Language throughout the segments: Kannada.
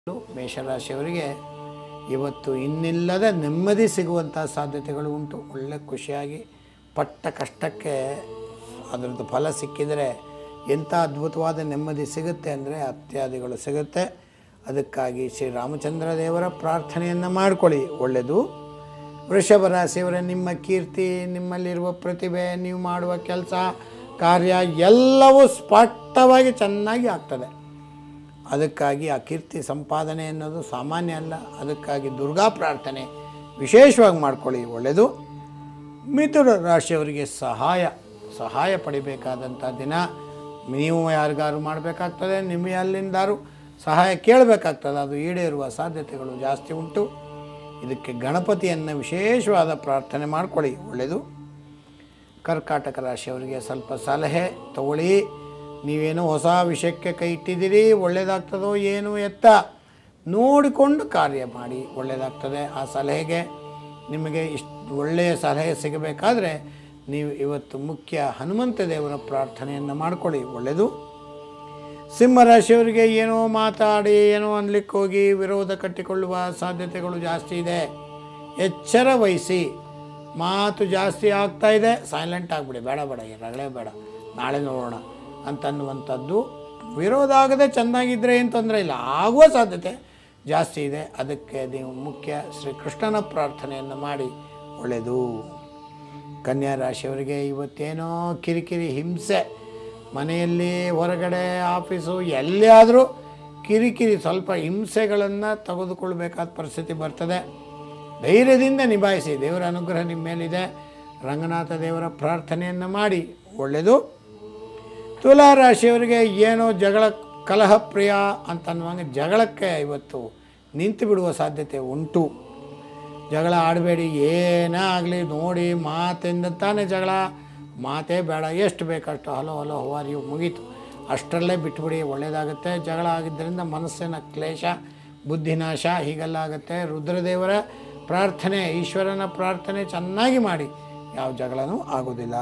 ಮೇಷರಾಶಿಯವರಿಗೆ ಇವತ್ತು ಇನ್ನಿಲ್ಲದ ನೆಮ್ಮದಿ ಸಿಗುವಂಥ ಸಾಧ್ಯತೆಗಳು ಉಂಟು ಒಳ್ಳೆ ಖುಷಿಯಾಗಿ ಪಟ್ಟ ಕಷ್ಟಕ್ಕೆ ಅದರದ್ದು ಫಲ ಸಿಕ್ಕಿದರೆ ಎಂಥ ಅದ್ಭುತವಾದ ನೆಮ್ಮದಿ ಸಿಗುತ್ತೆ ಅಂದರೆ ಅತ್ಯಾದಿಗಳು ಸಿಗುತ್ತೆ ಅದಕ್ಕಾಗಿ ಶ್ರೀರಾಮಚಂದ್ರ ದೇವರ ಪ್ರಾರ್ಥನೆಯನ್ನು ಮಾಡಿಕೊಳ್ಳಿ ಒಳ್ಳೆಯದು ವೃಷಭ ರಾಶಿಯವರ ನಿಮ್ಮ ಕೀರ್ತಿ ನಿಮ್ಮಲ್ಲಿರುವ ಪ್ರತಿಭೆ ನೀವು ಮಾಡುವ ಕೆಲಸ ಕಾರ್ಯ ಎಲ್ಲವೂ ಸ್ಪಷ್ಟವಾಗಿ ಚೆನ್ನಾಗಿ ಆಗ್ತದೆ ಅದಕ್ಕಾಗಿ ಆ ಕೀರ್ತಿ ಸಂಪಾದನೆ ಅನ್ನೋದು ಸಾಮಾನ್ಯ ಅಲ್ಲ ಅದಕ್ಕಾಗಿ ದುರ್ಗಾ ಪ್ರಾರ್ಥನೆ ವಿಶೇಷವಾಗಿ ಮಾಡ್ಕೊಳ್ಳಿ ಒಳ್ಳೆಯದು ಮಿಥುನ ರಾಶಿಯವರಿಗೆ ಸಹಾಯ ಸಹಾಯ ಪಡಿಬೇಕಾದಂಥ ದಿನ ನೀವು ಯಾರಿಗಾರು ಮಾಡಬೇಕಾಗ್ತದೆ ನಿಮ್ಮ ಅಲ್ಲಿಂದಾರು ಸಹಾಯ ಕೇಳಬೇಕಾಗ್ತದೆ ಅದು ಈಡೇರುವ ಸಾಧ್ಯತೆಗಳು ಜಾಸ್ತಿ ಉಂಟು ಇದಕ್ಕೆ ಗಣಪತಿಯನ್ನು ವಿಶೇಷವಾದ ಪ್ರಾರ್ಥನೆ ಮಾಡ್ಕೊಳ್ಳಿ ಒಳ್ಳೆಯದು ಕರ್ಕಾಟಕ ರಾಶಿಯವರಿಗೆ ಸ್ವಲ್ಪ ಸಲಹೆ ತಗೊಳ್ಳಿ ನೀವೇನೋ ಹೊಸ ವಿಷಯಕ್ಕೆ ಕೈ ಇಟ್ಟಿದ್ದೀರಿ ಒಳ್ಳೆಯದಾಗ್ತದೋ ಏನು ಎತ್ತ ನೋಡಿಕೊಂಡು ಕಾರ್ಯ ಮಾಡಿ ಒಳ್ಳೆಯದಾಗ್ತದೆ ಆ ಸಲಹೆಗೆ ನಿಮಗೆ ಇಷ್ಟು ಒಳ್ಳೆಯ ಸಲಹೆ ಸಿಗಬೇಕಾದ್ರೆ ನೀವು ಇವತ್ತು ಮುಖ್ಯ ಹನುಮಂತ ದೇವರ ಪ್ರಾರ್ಥನೆಯನ್ನು ಮಾಡ್ಕೊಳ್ಳಿ ಒಳ್ಳೆಯದು ಸಿಂಹರಾಶಿಯವರಿಗೆ ಏನೋ ಮಾತಾಡಿ ಏನೋ ಅನ್ಲಿಕ್ಕೆ ಹೋಗಿ ವಿರೋಧ ಕಟ್ಟಿಕೊಳ್ಳುವ ಸಾಧ್ಯತೆಗಳು ಜಾಸ್ತಿ ಇದೆ ಎಚ್ಚರ ವಹಿಸಿ ಮಾತು ಜಾಸ್ತಿ ಆಗ್ತಾ ಇದೆ ಸೈಲೆಂಟ್ ಆಗಿಬಿಡಿ ಬೇಡ ಬೇಡ ಈ ರಗಳೆ ಬೇಡ ನಾಳೆ ನೋಡೋಣ ಅಂತನ್ನುವಂಥದ್ದು ವಿರೋಧ ಆಗದೆ ಚೆನ್ನಾಗಿದ್ದರೆ ಏನು ತೊಂದರೆ ಇಲ್ಲ ಆಗುವ ಸಾಧ್ಯತೆ ಜಾಸ್ತಿ ಇದೆ ಅದಕ್ಕೆ ನೀವು ಮುಖ್ಯ ಶ್ರೀ ಕೃಷ್ಣನ ಪ್ರಾರ್ಥನೆಯನ್ನು ಮಾಡಿ ಒಳ್ಳೆಯದು ಕನ್ಯಾ ರಾಶಿಯವರಿಗೆ ಇವತ್ತೇನೋ ಕಿರಿಕಿರಿ ಹಿಂಸೆ ಮನೆಯಲ್ಲಿ ಹೊರಗಡೆ ಆಫೀಸು ಎಲ್ಲಿ ಆದರೂ ಕಿರಿಕಿರಿ ಸ್ವಲ್ಪ ಹಿಂಸೆಗಳನ್ನು ತೆಗೆದುಕೊಳ್ಬೇಕಾದ ಪರಿಸ್ಥಿತಿ ಬರ್ತದೆ ಧೈರ್ಯದಿಂದ ನಿಭಾಯಿಸಿ ದೇವರ ಅನುಗ್ರಹ ನಿಮ್ಮ ಮೇಲಿದೆ ರಂಗನಾಥ ದೇವರ ಪ್ರಾರ್ಥನೆಯನ್ನು ಮಾಡಿ ಒಳ್ಳೆಯದು ತುಲಾ ರಾಶಿಯವರಿಗೆ ಏನೋ ಜಗಳ ಕಲಹ ಪ್ರಿಯ ಅಂತನ್ನುವಂಗೆ ಜಗಳಕ್ಕೆ ಇವತ್ತು ನಿಂತು ಬಿಡುವ ಸಾಧ್ಯತೆ ಉಂಟು ಜಗಳ ಆಡಬೇಡಿ ಏನೇ ಆಗಲಿ ನೋಡಿ ಮಾತಿಂದ ತಾನೇ ಜಗಳ ಮಾತೇ ಬೇಡ ಎಷ್ಟು ಬೇಕಷ್ಟು ಹಲೋ ಹಲೋ ಹವಾರಿಯು ಮುಗೀತು ಅಷ್ಟರಲ್ಲೇ ಬಿಟ್ಬಿಡಿ ಒಳ್ಳೆಯದಾಗುತ್ತೆ ಜಗಳ ಆಗಿದ್ದರಿಂದ ಮನಸ್ಸಿನ ಕ್ಲೇಶ ಬುದ್ಧಿನಾಶ ಹೀಗೆಲ್ಲ ಆಗುತ್ತೆ ರುದ್ರದೇವರ ಪ್ರಾರ್ಥನೆ ಈಶ್ವರನ ಪ್ರಾರ್ಥನೆ ಚೆನ್ನಾಗಿ ಮಾಡಿ ಯಾವ ಜಗಳನೂ ಆಗೋದಿಲ್ಲ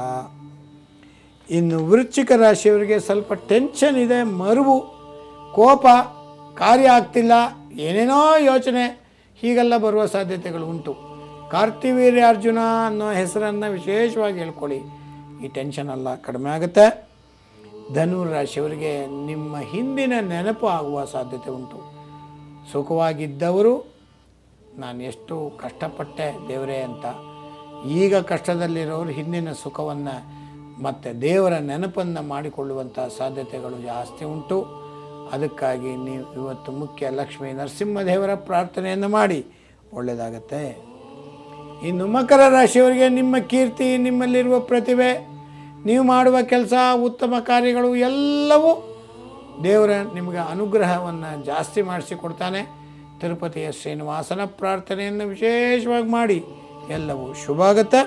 ಇನ್ನು ವೃಶ್ಚಿಕ ರಾಶಿಯವರಿಗೆ ಸ್ವಲ್ಪ ಟೆನ್ಷನ್ ಇದೆ ಮರುವು ಕೋಪ ಕಾರ್ಯ ಆಗ್ತಿಲ್ಲ ಏನೇನೋ ಯೋಚನೆ ಹೀಗೆಲ್ಲ ಬರುವ ಸಾಧ್ಯತೆಗಳು ಉಂಟು ಕಾರ್ತಿವೀರ್ಯ ಅರ್ಜುನ ಅನ್ನೋ ಹೆಸರನ್ನು ವಿಶೇಷವಾಗಿ ಹೇಳ್ಕೊಳ್ಳಿ ಈ ಟೆನ್ಷನ್ ಎಲ್ಲ ಕಡಿಮೆ ಆಗುತ್ತೆ ಧನು ರಾಶಿಯವರಿಗೆ ನಿಮ್ಮ ಹಿಂದಿನ ನೆನಪು ಆಗುವ ಸಾಧ್ಯತೆ ಉಂಟು ಸುಖವಾಗಿದ್ದವರು ನಾನು ಎಷ್ಟು ಕಷ್ಟಪಟ್ಟೆ ದೇವರೇ ಅಂತ ಈಗ ಕಷ್ಟದಲ್ಲಿರೋರು ಹಿಂದಿನ ಸುಖವನ್ನು ಮತ್ತು ದೇವರ ನೆನಪನ್ನು ಮಾಡಿಕೊಳ್ಳುವಂಥ ಸಾಧ್ಯತೆಗಳು ಜಾಸ್ತಿ ಉಂಟು ಅದಕ್ಕಾಗಿ ನೀವು ಇವತ್ತು ಮುಖ್ಯ ಲಕ್ಷ್ಮೀ ನರಸಿಂಹದೇವರ ಪ್ರಾರ್ಥನೆಯನ್ನು ಮಾಡಿ ಒಳ್ಳೆಯದಾಗತ್ತೆ ಇನ್ನು ಮಕರ ರಾಶಿಯವರಿಗೆ ನಿಮ್ಮ ಕೀರ್ತಿ ನಿಮ್ಮಲ್ಲಿರುವ ಪ್ರತಿಭೆ ನೀವು ಮಾಡುವ ಕೆಲಸ ಉತ್ತಮ ಕಾರ್ಯಗಳು ಎಲ್ಲವೂ ದೇವರ ನಿಮಗೆ ಅನುಗ್ರಹವನ್ನು ಜಾಸ್ತಿ ಮಾಡಿಸಿಕೊಡ್ತಾನೆ ತಿರುಪತಿಯ ಶ್ರೀನಿವಾಸನ ಪ್ರಾರ್ಥನೆಯನ್ನು ವಿಶೇಷವಾಗಿ ಮಾಡಿ ಎಲ್ಲವೂ ಶುಭ ಆಗುತ್ತೆ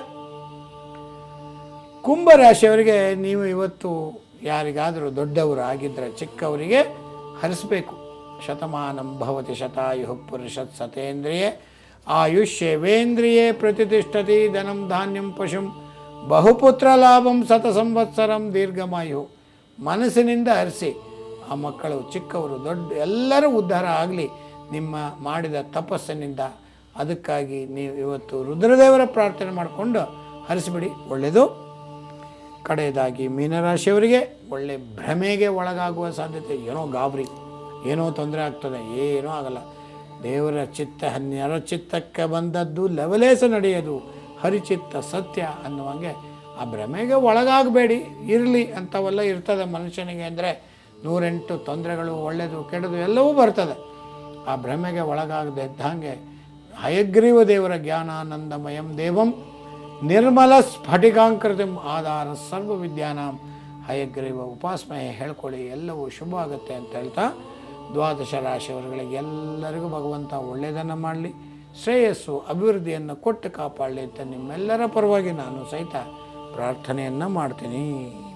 ಕುಂಭರಾಶಿಯವರಿಗೆ ನೀವು ಇವತ್ತು ಯಾರಿಗಾದರೂ ದೊಡ್ಡವರು ಆಗಿದ್ದರೆ ಚಿಕ್ಕವರಿಗೆ ಹರಿಸಬೇಕು ಶತಮಾನಂ ಭವತಿ ಶತಾಯು ಪುರುಷತ್ ಸತೇಂದ್ರಿಯೇ ಆಯುಷ್ಯವೇಂದ್ರಿಯೇ ಪ್ರತಿಷ್ಠತಿ ಧನಂ ಧಾನ್ಯಂ ಪಶುಂ ಬಹುಪುತ್ರ ಲಾಭಂ ಶತ ಸಂವತ್ಸರಂ ದೀರ್ಘಮಾಯು ಮನಸ್ಸಿನಿಂದ ಹರಿಸಿ ಆ ಮಕ್ಕಳು ಚಿಕ್ಕವರು ದೊಡ್ಡ ಎಲ್ಲರೂ ಉದ್ಧಾರ ಆಗಲಿ ನಿಮ್ಮ ಮಾಡಿದ ತಪಸ್ಸಿನಿಂದ ಅದಕ್ಕಾಗಿ ನೀವು ಇವತ್ತು ರುದ್ರದೇವರ ಪ್ರಾರ್ಥನೆ ಮಾಡಿಕೊಂಡು ಹರಿಸಿಬಿಡಿ ಒಳ್ಳೆಯದು ಕಡೆಯದಾಗಿ ಮೀನರಾಶಿಯವರಿಗೆ ಒಳ್ಳೆ ಭ್ರಮೆಗೆ ಒಳಗಾಗುವ ಸಾಧ್ಯತೆ ಏನೋ ಗಾಬರಿ ಏನೋ ತೊಂದರೆ ಆಗ್ತದೆ ಏನೂ ಆಗಲ್ಲ ದೇವರ ಚಿತ್ತ ಹನ್ನೆರ ಚಿತ್ತಕ್ಕೆ ಬಂದದ್ದು ಲವಲೇಸ ನಡೆಯೋದು ಹರಿಚಿತ್ತ ಸತ್ಯ ಅನ್ನುವಂಗೆ ಆ ಭ್ರಮೆಗೆ ಒಳಗಾಗಬೇಡಿ ಇರಲಿ ಅಂಥವೆಲ್ಲ ಇರ್ತದೆ ಮನುಷ್ಯನಿಗೆ ಅಂದರೆ ನೂರೆಂಟು ತೊಂದರೆಗಳು ಒಳ್ಳೆಯದು ಕೆಡದು ಎಲ್ಲವೂ ಬರ್ತದೆ ಆ ಭ್ರಮೆಗೆ ಒಳಗಾಗದೆ ಇದ್ದಂಗೆ ಹಯಗ್ರೀವ ದೇವರ ಜ್ಞಾನಾನಂದಮಯಂ ದೇವಂ ನಿರ್ಮಲ ಸ್ಫಟಿಕಾಂಕೃತಿ ಆಧಾರ ಸರ್ವ ವಿದ್ಯಾನಾಂ ಹಯಗ್ರೀವ ಉಪಾಸಮಯ ಹೇಳ್ಕೊಳ್ಳಿ ಎಲ್ಲವೂ ಶುಭ ಆಗುತ್ತೆ ಅಂತ ಹೇಳ್ತಾ ದ್ವಾದಶ ರಾಶಿಯವರುಗಳಿಗೆ ಎಲ್ಲರಿಗೂ ಭಗವಂತ ಒಳ್ಳೆಯದನ್ನು ಮಾಡಲಿ ಶ್ರೇಯಸ್ಸು ಅಭಿವೃದ್ಧಿಯನ್ನು ಕೊಟ್ಟು ಕಾಪಾಡಲಿ ಅಂತ ನಿಮ್ಮೆಲ್ಲರ ಪರವಾಗಿ ನಾನು ಸಹಿತ ಪ್ರಾರ್ಥನೆಯನ್ನು ಮಾಡ್ತೀನಿ